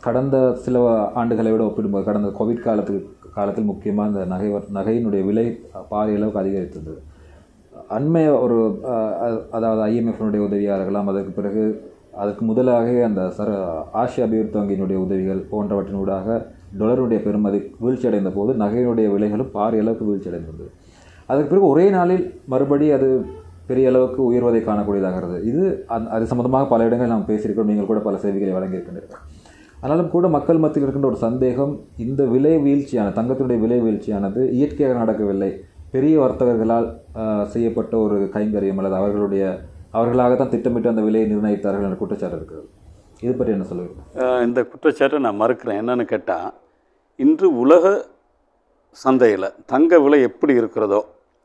கடந்த சில ஆண்டுகளை விட ஒப்பிடும்போது கடந்த கோவிட் காலத்துக்கு காலத்தில் முக்கியமாக இந்த நகை நகையினுடைய விலை பாரிய அளவுக்கு அதிகரித்தது அண்மைய ஒரு அஹ், அ- அதாவது ஐஎம்எஃப்னுடைய உதவியாக இருக்கலாம் அதற்கு பிறகு அதற்கு முதலாக அந்த சர ஆசிய அபிவிருத்தி வங்கியினுடைய உதவிகள் போன்றவற்றினூடாக டொலருடைய பெறுமதி வீழ்ச்சி அடைந்த போது நகையினுடைய விலைகளும் பாரிய அளவுக்கு வீழ்ச்சி அடைந்தது அதற்கு பிறகு ஒரே நாளில் மறுபடி அது பெரிய அளவுக்கு உயர்வதை காணக்கூடியதாகிறது இது அந் அது சம்பந்தமாக பல இடங்களில் நாம் பேசியிருக்கிறோம் நீங்கள் கூட பல செய்திகளை வழங்கியிருக்கின்றீர்கள் ஆனாலும் கூட மக்கள் மத்தியில் இருக்கின்ற ஒரு சந்தேகம் இந்த விலை வீழ்ச்சியான தங்கத்தினுடைய விலை வீழ்ச்சியானது இயற்கையாக நடக்கவில்லை பெரிய வர்த்தகர்களால் ஆஹ், செய்யப்பட்ட ஒரு கைங்கரியம் அல்லது அவர்களுடைய அவர்களாகத்தான் திட்டமிட்டு அந்த விலையை நிர்ணயித்தார்கள் என்ற குற்றச்சாட்டு இருக்கிறது இது பற்றி என்ன சொல்லுவீங்க அஹ் இந்த குற்றச்சாட்டை நான் மறுக்கிறேன் என்னன்னு கேட்டால் இன்று உலக சந்தையில் தங்க விலை எப்படி இருக்கிறதோ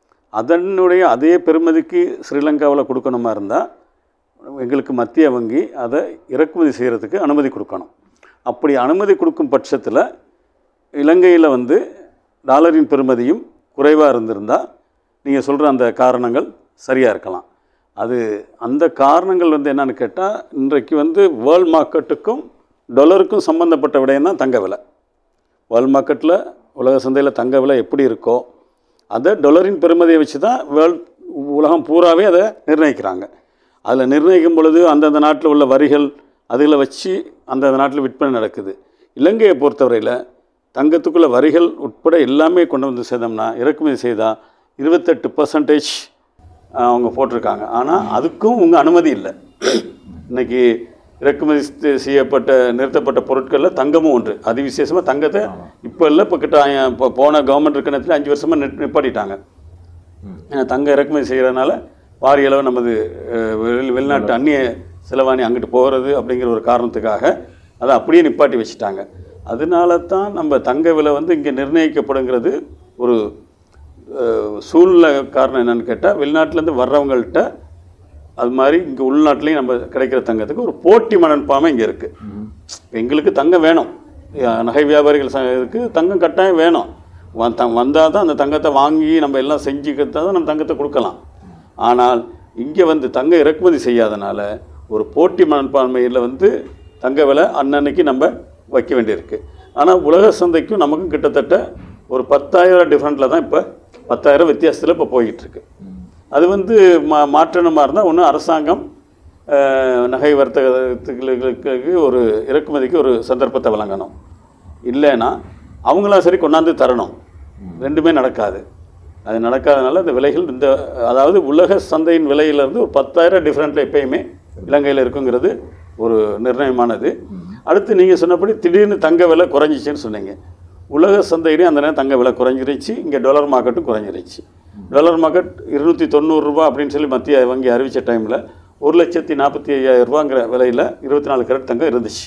அதனுடைய அதே பெறுமதிக்கு ஸ்ரீலங்காவில் கொடுக்கணுமா இருந்தால் எங்களுக்கு மத்திய வங்கி அதை இறக்குமதி செய்கிறதுக்கு அனுமதி கொடுக்கணும் அப்படி அனுமதி கொடுக்கும் பட்சத்தில் இலங்கையில் வந்து டாலரின் பெறுமதியும் குறைவாக இருந்திருந்தால் நீங்கள் சொல்கிற அந்த காரணங்கள் சரியாக இருக்கலாம் அது அந்த காரணங்கள் வந்து என்னன்னு கேட்டால் இன்றைக்கு வந்து வேர்ல்ட் மார்க்கெட்டுக்கும் டாலருக்கும் சம்மந்தப்பட்ட விடயம் தான் தங்க விலை வேர்ல்ட் மார்க்கெட்டில் உலக சந்தையில் தங்க விலை எப்படி இருக்கோ அதை டொலரின் பெறுமதியை வச்சு தான் வேர்ல்ட் உலகம் பூராவே அதை நிர்ணயிக்கிறாங்க அதில் நிர்ணயிக்கும் பொழுது அந்தந்த நாட்டில் உள்ள வரிகள் அதில் வச்சு அந்தந்த நாட்டில் விற்பனை நடக்குது இலங்கையை பொறுத்தவரையில் தங்கத்துக்குள்ள வரிகள் உட்பட எல்லாமே கொண்டு வந்து செய்தோம்னா இறக்குமதி செய்தால் இருபத்தெட்டு பர்சன்டேஜ் அவங்க போட்டிருக்காங்க ஆனால் அதுக்கும் உங்கள் அனுமதி இல்லை இன்னைக்கு இறக்குமதி செ- செய்யப்பட்ட நிறுத்தப்பட்ட பொருட்களில் தங்கமும் ஒன்று அது விசேஷமாக தங்கத்தை இப்போ இல்லை இப்போ கிட்ட ஆய- இப்போ போன கவர்மெண்ட் இருக்க நேரத்தில் அஞ்சு வருஷமாக நிப் நிப்பாட்டிட்டாங்க ஏன்னா தங்கம் இறக்குமதி செய்கிறதுனால பாரிய அளவு நமது அஹ், வெளி வெளிநாட்டு அந்நிய செலவாணி அங்கிட்டு போகிறது அப்படிங்கிற ஒரு காரணத்துக்காக அதை அப்படியே நிப்பாட்டி வச்சுட்டாங்க அதனால தான் நம்ம தங்க விலை வந்து இங்கே நிர்ணயிக்கப்படுங்கிறது ஒரு அஹ், சூழ்நிலை காரணம் என்னன்னு கேட்டால் வெளிநாட்டிலேருந்து வர்றவங்கள்ட்ட அது மாதிரி இங்கே உள்நாட்டிலையும் நம்ம கிடைக்கிற தங்கத்துக்கு ஒரு போட்டி மனப்பான்மை இங்கே இருக்குது எங்களுக்கு தங்கம் வேணும் அஹ் நகை வியாபாரிகள் சங்கத்துக்கு தங்கம் கட்டாயம் வேணும் வந்தால் தான் அந்த தங்கத்தை வாங்கி நம்ம எல்லாம் செஞ்சுக்கிட்டா தான் நம்ம தங்கத்தை கொடுக்கலாம் ஆனால் இங்கே வந்து தங்க இறக்குமதி செய்யாதனால ஒரு போட்டி மனப்பான்மையில் வந்து தங்க விலை அன்னன்னைக்கு நம்ம வைக்க வேண்டியிருக்கு ஆனால் உலக சந்தைக்கும் நமக்கும் கிட்டத்தட்ட ஒரு பத்தாயிரம் டிஃப்ரெண்ட்டில் தான் இப்போ பத்தாயிரம் வித்தியாசத்தில் இப்போ போய்கிட்டு இருக்கு அது வந்து மா மாற்றணுமா இருந்தால் ஒன்று அரசாங்கம் அஹ், நகை வர்த்தகத்துகளுக்கு ஒரு இறக்குமதிக்கு ஒரு சந்தர்ப்பத்தை வழங்கணும் இல்லைன்னா அவங்களாம் சரி கொண்டாந்து தரணும் ரெண்டுமே நடக்காது அது நடக்காதனால இந்த விலைகள் இந்த அதாவது உலக சந்தையின் விலையிலேருந்து ஒரு பத்தாயிரம் டிஃப்ரெண்ட்டில் எப்பயுமே இலங்கையில் இருக்குங்கிறது ஒரு நிர்ணயமானது அடுத்து நீங்கள் சொன்னபடி திடீர்னு தங்க விலை குறைஞ்சிச்சின்னு சொன்னீங்க உலக சந்தையிலையும் அந்த நேரம் தங்க விலை குறைஞ்சிருச்சு இங்கே டாலர் மார்க்கெட்டும் குறைஞ்சிருச்சு டாலர் மார்க்கெட் இருநூற்றி தொண்ணூறுரூபா அப்படின்னு சொல்லி மத்திய வங்கி அறிவித்த டைமில் ஒரு லட்சத்தி நாற்பத்தி ஐயாயிரம் ரூபாங்கிற விலையில் இருபத்தி நாலு கேரட் தங்கம் இருந்துச்சு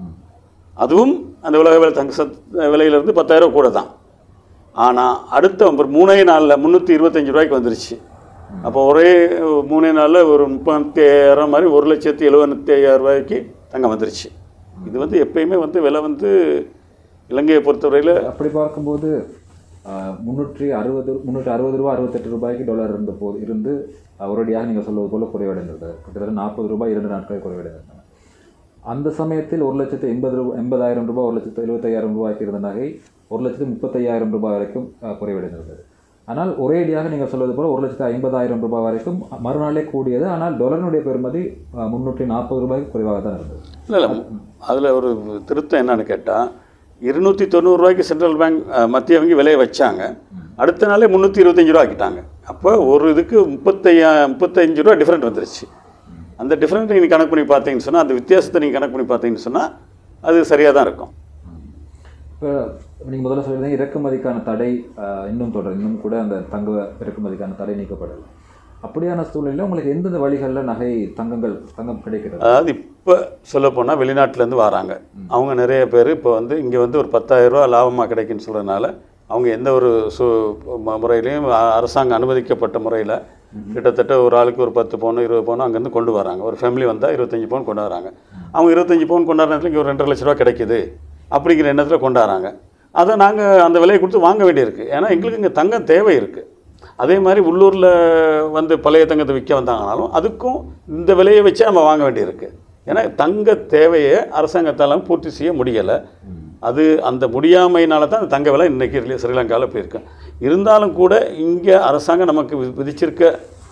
அதுவும் அந்த உலக விலை தங்க சத் விலையிலேருந்து பத்தாயிரம் கூட தான் ஆனால் அடுத்த ஒரு மூணே நாளில் முந்நூற்றி இருபத்தஞ்சி ரூபாய்க்கு வந்துருச்சு அப்போ ஒரே மூணே நாளில் ஒரு முப்பத்தி ஐயாயிரம் மாதிரி ஒரு லட்சத்தி எழுபத்தி ஐயாயிரம் ரூபாய்க்கு தங்கம் வந்துருச்சு இது வந்து எப்பயுமே வந்து விலை வந்து இலங்கையை பொறுத்தவரையில் அப்படி பார்க்கும்போது ஆஹ், முன்னூற்றி அறுபது முன்னூற்றி அறுபது ரூபா அறுபத்தெட்டு ரூபாய்க்கு டாலர் இருந்த போது இருந்து ஆஹ், ஒரேடியாக நீங்கள் சொல்வது போல குறைவடைந்தது கிட்டத்தட்ட நாற்பது ரூபாய் இரண்டு நாட்கள் குறைவடைந்தன அந்த சமயத்தில் ஒரு லட்சத்து எண்பது ரூபாய் எண்பதாயிரம் ரூபாய் ஒரு லட்சத்து எழுபத்தையாயிரம் ரூபாய்க்கு இருந்த நகை ஒரு லட்சத்து முப்பத்தையாயிரம் ரூபாய் வரைக்கும் ஆஹ், குறைவடைந்திருந்தது ஆனால் ஒரேடியாக நீங்கள் சொல்வது போல ஒரு லட்சத்து ஐம்பதாயிரம் ரூபாய் வரைக்கும் மறுநாளே கூடியது ஆனால் டாலரினுடைய பெறுமதி ஆஹ், முன்னூற்றி நாற்பது ரூபாய்க்கு குறைவாக தான் இருந்தது இல்லை இல்லை அதில் ஒரு திருத்தம் என்னன்னு கேட்டால் இருநூற்றி தொண்ணூறுரூவாய்க்கு சென்ட்ரல் பேங்க் அஹ், மத்திய வங்கி விலையை வச்சாங்க அடுத்த நாளே முந்நூற்றி இருபத்தஞ்சி ரூபா ஆக்கிட்டாங்க அப்போ ஒரு இதுக்கு முப்பத்தையா முப்பத்தஞ்சு ரூபா டிஃப்ரெண்ட் வந்துருச்சு அந்த டிஃப்ரெண்ட் நீங்கள் கணக்கு பண்ணி பார்த்தீங்கன்னு சொன்னால் அந்த வித்தியாசத்தை நீங்கள் கணக்கு பண்ணி பார்த்தீங்கன்னு சொன்னால் அது சரியாக தான் இருக்கும் இப்போ நீங்கள் முதல்ல சொல்லியிருந்தீங்க இறக்குமதிக்கான தடை ஆஹ், இன்னும் தொடர் இன்னும் கூட அந்த தங்க இறக்குமதிக்கான தடை நீக்கப்படலை அப்படியான சூழ்நிலையில் உங்களுக்கு எந்தெந்த வழிகளில் நகை தங்கங்கள் தங்கம் கிடைக்கிறது அதாவது இப்போ சொல்லப்போனால் வெளிநாட்டிலேருந்து வராங்க அவங்க நிறைய பேர் இப்போ வந்து இங்கே வந்து ஒரு 10000 ரூபா லாபமாக கிடைக்குன்னு சொல்கிறதுனால அவங்க எந்த ஒரு சு ம- முறையிலையும் அ- அரசாங்கம் அனுமதிக்கப்பட்ட முறையில் கிட்டத்தட்ட ஒரு ஆளுக்கு ஒரு பத்து பவுன் இருபது பவுன் அங்கேருந்து கொண்டு வராங்க ஒரு ஃபேமிலி வந்தால் இருபத்தஞ்சி பவுன் கொண்டு வராங்க அவங்க இருபத்தஞ்சி பவுன் கொண்டாடுற நேரத்தில் இங்கே ஒரு ரெண்டரை லட்ச ரூபா கிடைக்குது அப்படிங்கிற எண்ணத்தில் கொண்டாடுறாங்க அதை நாங்கள் அந்த விலையை கொடுத்து வாங்க வேண்டியிருக்கு ஏன்னா எங்களுக்கு இங்கே தங்கம் தேவை இருக்குது அதே மாதிரி உள்ளூரில் வந்து பழைய தங்கத்தை விற்க வந்தாங்கனாலும் அதுக்கும் இந்த விலையை வச்சே நம்ம வாங்க வேண்டியிருக்கு ஏன்னா தங்க தேவையை அரசாங்கத்தால் பூர்த்தி செய்ய முடியலை அது அந்த முடியாமையினால தான் அந்த தங்க விலை இன்றைக்கி ஸ்ரீலங்காவில் போயிருக்கு இருந்தாலும் கூட இங்கே அரசாங்கம் நமக்கு வி- விதிச்சிருக்க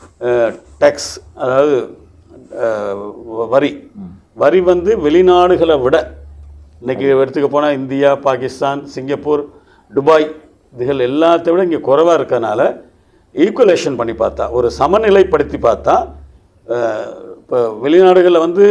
டேக்ஸ் அதாவது அஹ், வ- வரி வரி வந்து வெளிநாடுகளை விட இன்றைக்கி எடுத்துக்க போனால் இந்தியா பாகிஸ்தான் சிங்கப்பூர் துபாய் இதுகள் எல்லாத்தை விட இங்கே குறைவாக இருக்கறனால ஈக்குவலேஷன் பண்ணி பார்த்தா ஒரு சமநிலைப்படுத்தி பார்த்தா இப்போ வெளிநாடுகளில் வந்து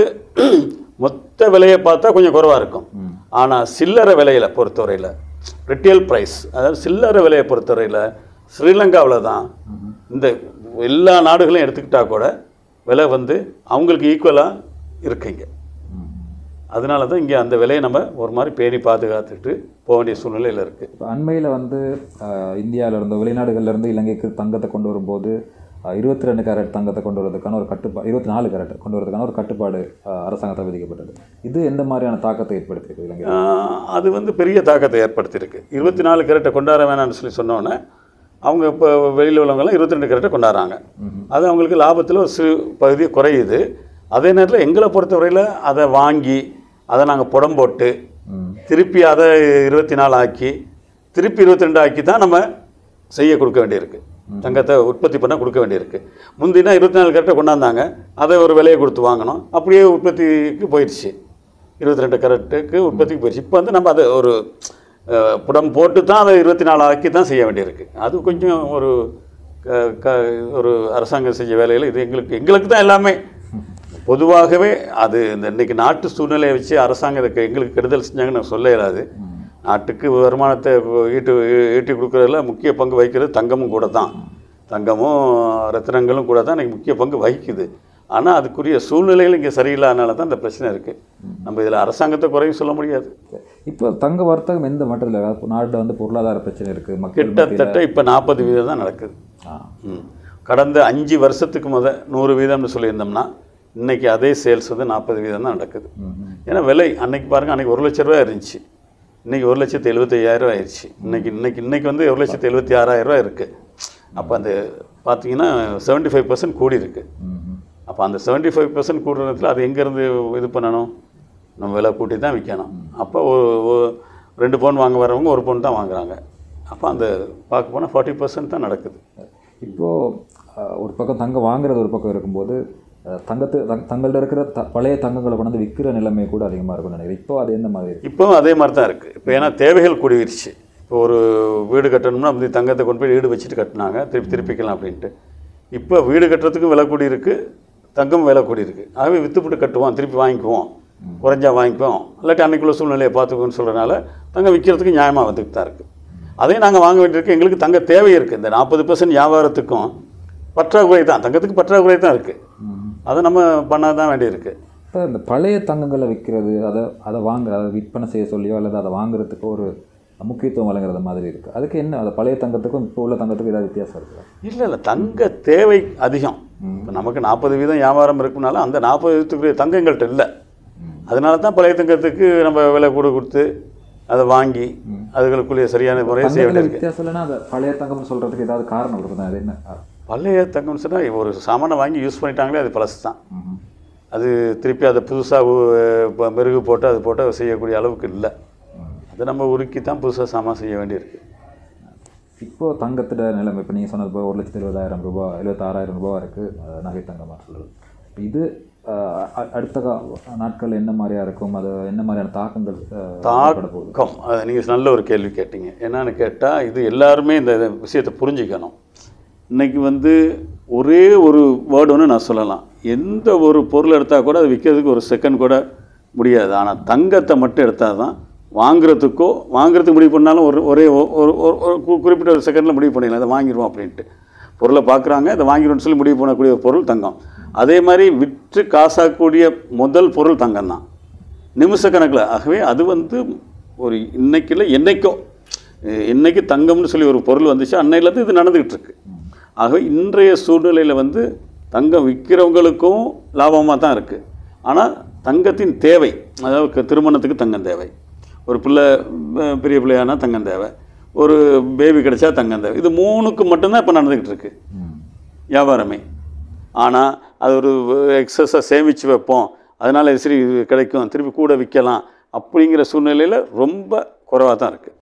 மொத்த விலையை பார்த்தா கொஞ்சம் குறைவாக இருக்கும் ஆனால் சில்லறை விலையில் பொறுத்தவரையில் ரிட்டேல் ப்ரைஸ் அதாவது சில்லறை விலையை பொறுத்தவரையில் ஸ்ரீலங்காவில் தான் இந்த எல்லா நாடுகளையும் எடுத்துக்கிட்டா கூட விலை வந்து அவங்களுக்கு ஈக்குவலாக இருக்குங்க அதனால தான் இங்கே அந்த விலையை நம்ம ஒரு மாதிரி பேணி பாதுகாத்துட்டு போக வேண்டிய சூழ்நிலையில் இருக்குது இப்போ அண்மையில் வந்து அஹ், இந்தியால இருந்து வெளிநாடுகள்ல இருந்து இலங்கைக்கு தங்கத்தை கொண்டு வரும்போது இருபத்தி ரெண்டு கேரட் தங்கத்தை கொண்டு வரதுக்கான ஒரு கட்டுப்பாடு இருபத்தி நாலு கேரட் கொண்டு வரதுக்கான ஒரு கட்டுப்பாடு அஹ், அரசாங்கத்தால் விதிக்கப்பட்டது இது எந்த மாதிரியான தாக்கத்தை ஏற்படுத்தியிருக்கு இலங்கை ஆஹ் அது வந்து பெரிய தாக்கத்தை ஏற்படுத்தியிருக்கு இருபத்தி நாலு கேரட்டை கொண்டாட வேணாம்னு சொல்லி சொன்னோன்னே அவங்க இப்போ வெளியில் உள்ளவங்கலாம் இருபத்தி ரெண்டு கேரட்டை கொண்டாடுறாங்க அது அவங்களுக்கு லாபத்தில் ஒரு சிறு பகுதி குறையுது அதே நேரத்தில் எங்களை பொறுத்தவரையில் அதை வாங்கி அதை நாங்கள் புடம் போட்டு ம். திருப்பி அதை இருபத்தி நாலு ஆக்கி திருப்பி இருபத்தி ரெண்டு ஆக்கி தான் நம்ம செய்ய கொடுக்க வேண்டியிருக்கு தங்கத்தை உற்பத்தி பண்ண கொடுக்க வேண்டியிருக்கு முந்தினா இருபத்தி நாலு கேரட்டை கொண்டாந்தாங்க அதை ஒரு விலையை கொடுத்து வாங்கணும் அப்படியே உற்பத்திக்கு போயிடுச்சு இருபத்தி ரெண்டு கேரட்டுக்கு உற்பத்திக்கு போயிடுச்சு இப்போ வந்து நம்ம அதை ஒரு அஹ், புடம் போட்டு தான் அதை இருபத்தி நாலு ஆக்கி தான் செய்ய வேண்டியிருக்கு அது கொஞ்சம் ஒரு க- க- ஒரு அரசாங்கம் செஞ்ச வேலையில் இது எங்களுக்கு எங்களுக்கு தான் எல்லாமே பொதுவாகவே அது இந்த இன்னைக்கு நாட்டு சூழ்நிலையை வச்சு அரசாங்கம் இதுக்கு எங்களுக்கு கெடுதல் செஞ்சாங்கன்னு நான் சொல்ல இயலாது நாட்டுக்கு வருமானத்தை ஈட்டு ஈட்டி கொடுக்குறதுல முக்கிய பங்கு வகிக்கிறது தங்கமும் கூட தான் தங்கமும் ரத்தினங்களும் கூட தான் இன்னைக்கு முக்கிய பங்கு வகிக்குது ஆனால் அதுக்குரிய சூழ்நிலைகள் இங்கே சரியில்லாதனால தான் இந்த பிரச்சனை இருக்குது நம்ம இதில் அரசாங்கத்தை குறையும் சொல்ல முடியாது இப்போ தங்க வர்த்தகம் எந்த மட்டத்தில் நாட்டில் வந்து பொருளாதார பிரச்சனை இருக்குது மக்கள் மத்தியில- கிட்டத்தட்ட இப்போ நாற்பது வீதம் தான் நடக்குது ஆ ம். கடந்த அஞ்சு வருஷத்துக்கு முத நூறு வீதம்னு சொல்லியிருந்தோம்னா இன்னைக்கு அதே சேல்ஸ் வந்து நாற்பது வீதம் தான் நடக்குது ம், ம். ஏன்னா விலை அன்னைக்கு பாருங்க அன்னைக்கு ஒரு லட்ச ரூபா இருந்துச்சு இன்னைக்கு ஒரு லட்சத்து எழுபத்தையாயிரம் ஆயிடுச்சு இன்னைக்கு இன்னைக்கு இன்னைக்கு வந்து ஒரு லட்சத்து எழுபத்தி ஆறாயிரம் ரூபா இருக்குது அப்போ அந்த பார்த்தீங்கன்னா செவன்ட்டி ஃபைவ் பர்சன்ட் கூடி இருக்கு ம், ம். அப்போ அந்த செவன்ட்டி ஃபைவ் பர்சன்ட் கூடுறதுல அது எங்கேருந்து இது பண்ணணும் நம்ம விலை கூட்டி தான் விற்கணும் அப்போ ஒரு ஒரு ரெண்டு பவுன் வாங்க வரவங்க ஒரு பவுன் தான் வாங்குறாங்க அப்போ அந்த பார்க்க போனால் ஃபார்ட்டி பர்சன்ட் தான் நடக்குது இப்போ அஹ், ஒரு பக்கம் தங்கம் வாங்குறது ஒரு பக்கம் இருக்கும்போது அஹ், தங்கத்து தங் தங்கள்ட்ட இருக்கிற த பழைய தங்கங்களை கொண்டு வந்து விற்கிற நிலைமை கூட அதிகமாக இருக்கும்னு நினைக்கிறேன் இப்போ அது எந்த மாதிரி இருக்கு இப்போவும் அதே மாதிரி தான் இருக்குது இப்போ ஏன்னா தேவைகள் கூடிருச்சு இப்போ ஒரு வீடு கட்டணும்னா வந்து தங்கத்தை கொண்டு போய் வீடு வச்சுட்டு கட்டினாங்க திருப்பி திருப்பிக்கலாம் அப்படின்ட்டு இப்போ வீடு கட்டுறதுக்கும் விலை கூடி இருக்கு தங்கம் விலை கூடி இருக்கு ஆகவே விற்றுப்புட்டு கட்டுவோம் திருப்பி வாங்கிக்குவோம் குறைஞ்சா வாங்கிக்குவோம் இல்லாட்டி அன்னைக்குள்ள சூழ்நிலையை பார்த்துக்கோன்னு சொல்கிறனால தங்கம் விற்கிறதுக்கு நியாயமாக வந்துட்டு தான் இருக்குது அதையும் நாங்கள் வாங்க வேண்டியிருக்கு எங்களுக்கு தங்க தேவை இருக்குது இந்த நாற்பது பர்சன்ட் வியாபாரத்துக்கும் பற்றாக்குறை தான் தங்கத்துக்கு பற்றாக்குறை தான் இருக்குது அதை நம்ம பண்ண தான் வேண்டியிருக்கு இப்போ இந்த பழைய தங்கங்களை விற்கிறது அதை அதை வாங்க அதை விற்பனை செய்ய சொல்லியோ அல்லது அதை வாங்குறதுக்கு ஒரு முக்கியத்துவம் வழங்குறது மாதிரி இருக்குது அதுக்கு என்ன அது பழைய தங்கத்துக்கும் இப்போ உள்ள தங்கத்துக்கும் ஏதாவது வித்தியாசம் இருக்குதா இல்லை இல்லை தங்க தேவை அதிகம் இப்போ நமக்கு நாற்பது வீதம் வியாபாரம் இருக்குனால அந்த நாற்பது வீதத்துக்குரிய தங்கம் எங்கள்கிட்ட இல்லை அதனால தான் பழைய தங்கத்துக்கு நம்ம விலை கூட கொடுத்து அதை வாங்கி அதுகளுக்குரிய சரியான முறையை செய்ய தங்கத்தில் வேண்டியிருக்கு வித்தியாசம் இல்லைன்னா அதை பழைய தங்கம்னு சொல்கிறதுக்கு ஏதாவது காரணம் இருக்குதா அது என்ன ஆ. பழைய தங்கம்னு சொன்னால் ஒரு சாமானை வாங்கி யூஸ் பண்ணிட்டாங்களே அது பழசு தான் ம்ஹும். அது திருப்பி அதை புதுசாக மெருகு போட்டு அது போட்டு செய்யக்கூடிய அளவுக்கு இல்லை அதை நம்ம உருக்கி தான் புதுசாக சாமான் செய்ய வேண்டியிருக்கு இப்போ தங்கத்தோட நிலைமை இப்போ நீங்கள் சொன்னது போல் ஒரு லட்சத்தி எழுபதாயிரம் ரூபாய் எழுபத்தாறாயிரம் ரூபாய் இருக்குது நகை தங்கமாக சொல்லுது இப்போ இது அஹ், அ- அடுத்த கா- நாட்கள் என்ன மாதிரியா இருக்கும் அது என்ன மாதிரியான தாக்கங்கள் அஹ், ஏற்பட போகுது தாக்கம் அது நீங்கள் நல்ல ஒரு கேள்வி கேட்டீங்க என்னன்னு கேட்டால் இது எல்லாருமே இந்த விஷயத்தை புரிஞ்சுக்கணும் இன்னைக்கு வந்து ஒரே ஒரு வேர்டு ஒன்று நான் சொல்லலாம் எந்த ஒரு பொருள் எடுத்தால் கூட அது விற்கிறதுக்கு ஒரு செகண்ட் கூட முடியாது ஆனால் தங்கத்தை மட்டும் எடுத்தால் தான் வாங்குறதுக்கோ வாங்குறதுக்கு முடிவு பண்ணாலும் ஒரு ஒரே ஒ- ஒரு ஒரு ஒரு கு- குறிப்பிட்ட ஒரு செகண்டில் முடிவு பண்ணிடலாம் அதை வாங்கிடுவோம் அப்படின்ட்டு பொருளை பார்க்குறாங்க அதை வாங்கிடுவோம்னு சொல்லி முடிவு பண்ணக்கூடிய ஒரு பொருள் தங்கம் அதே மாதிரி விற்று காசாக்கக்கூடிய முதல் பொருள் தங்கம் தான் நிமிஷக்கணக்கில் ஆகவே அது வந்து ஒரு இன்னைக்கு இல்லை என்னைக்கோ அஹ் என்னைக்கு தங்கம்னு சொல்லி ஒரு பொருள் வந்துச்சு அன்னையிலேருந்து இது நடந்துக்கிட்டு இருக்கு ஆகவே இன்றைய சூழ்நிலையில் வந்து தங்கம் விற்கிறவங்களுக்கும் லாபமாக தான் இருக்குது ஆனால் தங்கத்தின் தேவை அதாவது க- திருமணத்துக்கு தங்கம் தேவை ஒரு பிள்ளை அஹ் பெரிய பிள்ளையானா தங்கம் தேவை ஒரு பேபி கிடைச்சா தங்கம் தேவை இது மூணுக்கு மட்டும்தான் இப்போ நடந்துக்கிட்டு இருக்கு ம். வியாபாரமே ஆனால் அது ஒரு எக்ஸஸாக சேமித்து வைப்போம் அதனால் சரி இது கிடைக்கும் திருப்பி கூட விற்கலாம் அப்படிங்கிற சூழ்நிலையில் ரொம்ப குறைவாக தான் இருக்குது